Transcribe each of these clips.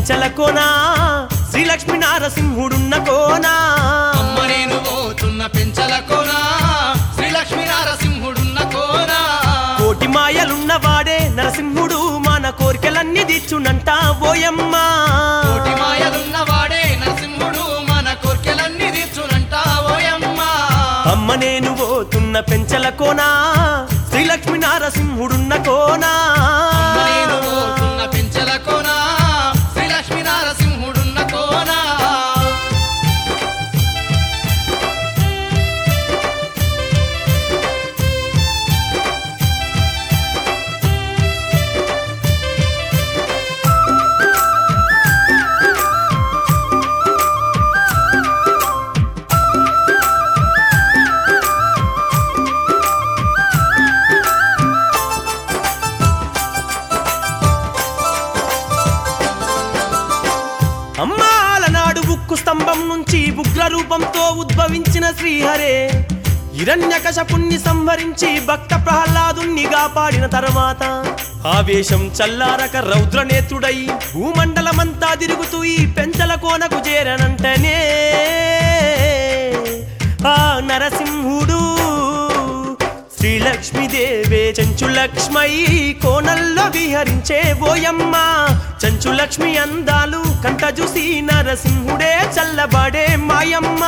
పెంచల కోనా శ్రీలక్ష్మి నారసింహుడున్న కోనా అమ్మ నేను పోతున్న పెంచల కోనా శ్రీలక్ష్మీ నరసింహుడున్న కోనా కోటి మాయలున్న వాడే నరసింహుడు మన కోరికలన్నీ తీర్చునంట ఓయమ్మా కోటి మాయలున్న వాడే నరసింహుడు మన కోర్కెలన్నీ తీర్చునంట ఓయమ్మ అమ్మ నేను పోతున్న పెంచల కోనా శ్రీలక్ష్మి నారసింహుడున్న కోనా అమ్మ నేను పోతున్న పెంచల కోనా శ్రీలక్ష్మీ నరసింహుడున్న కోనా అమ్మాల నాడు ఉక్కు స్తంభం నుంచి ఉగ్ర రూపంతో ఉద్భవించిన శ్రీహరే హిరణ్యకశపుణ్ణి సంహరించి భక్త ప్రహ్లాదుణ్ణి కాపాడిన తర్వాత ఆవేశం చల్లారక రౌద్రనేత్రుడై భూమండలమంతా తిరుగుతూ ఈ పెంచల కోనకు చేరనంటనే ఆ నరసింహుడు శ్రీలక్ష్మీదేవే చెంచులక్ష్మై కోనల్లో విహరించే ఓయమ్మ చెంచులక్ష్మి అందాలు కంట చూసి నరసింహుడే చల్లబడే మాయమ్మ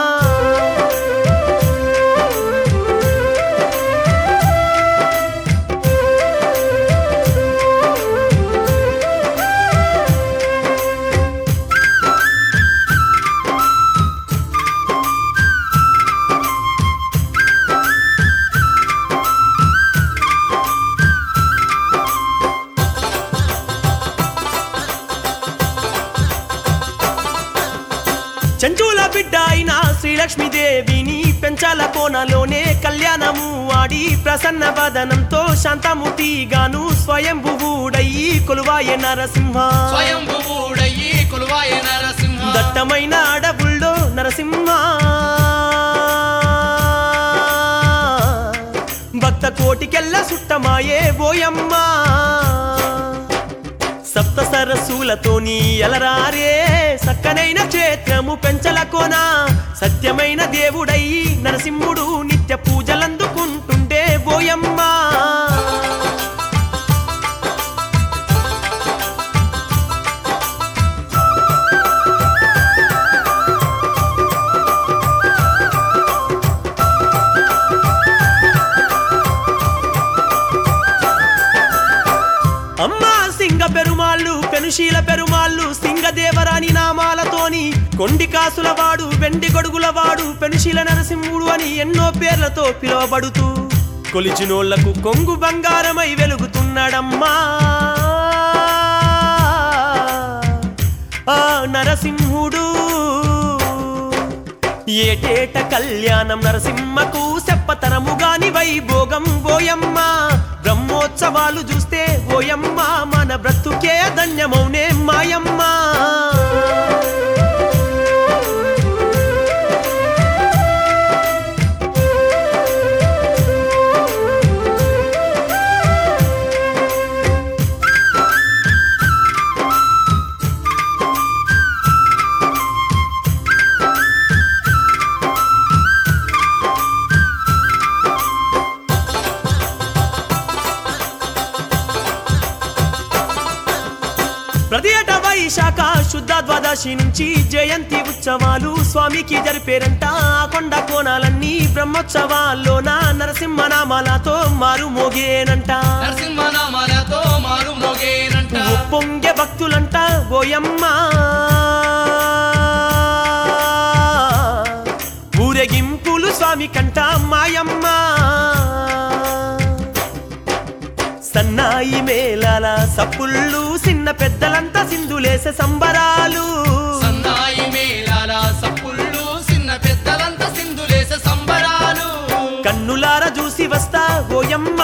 చెంచుల బిడ్డ అయిన శ్రీలక్ష్మీదేవిని పెంచాల కోనలోనే కళ్యాణము ఆడి ప్రసన్న వదనంతో శాంతముతిగాను స్వయంభువుడయ్యి కొలువాయ నరసింహ స్వయంభువుడయ్యి కొలువాయ నరసింహ దట్టమైన అడవుల్లో నరసింహ భక్త కోటికెల్ల సుట్టమాయే బోయమ్మ సప్త సరస్సులతోని ఎలరారే సక్కనైన క్షేత్రము పెంచల కోన సత్యమైన దేవుడై నరసింహుడు నిత్య పూజలందుకుంటుండే బోయమ్మ అమ్మా సింగ పెరుమాళ్ళు పెనుశీల పెరుమాళ్ళు సింగదేవరాని నామాలతోని కొండి కాసుల వాడు వెండి గొడుగుల వాడు పెనుశీల నరసింహుడు అని ఎన్నో పేర్లతో పిలువబడుతూ కొలిచినోళ్లకు కొంగు బంగారమై వెలుగుతున్నాడమ్మా ఆ నరసింహుడు ఏటేట కళ్యాణం నరసింహకు సెప్పతరముగాని వైభోగం ఓయమ్మ బ్రహ్మోత్సవాలు చూస్తే ఓయమ్మ మన బ్రతుకే ధన్యమౌనే మాయమ్మ ప్రతి ఏటా వైశాఖ శుద్ధ ద్వాదశి నుంచి జయంతి ఉత్సవాలు స్వామికి జరిపేరంట ఆ కొండ కోణాలన్నీ బ్రహ్మోత్సవాల్లోన నరసింహనామాలతో మారు మోగేనంట నరసింహనామాలతో మారు మోగేనంట పొంగె భక్తులంట ఓయమ్మ ఊరేగింపులు స్వామి కంట మాయమ్మ సన్నాయి మేళాల సప్పుళ్ళు చిన్న పెద్దలంతా సింధులేసే సంబరాలు సన్నాయి మేళాల సప్పుళ్ళు చిన్న పెద్దలంతా సింధులేసే సంబరాలు కన్నులార చూసి వస్తా ఓయమ్మ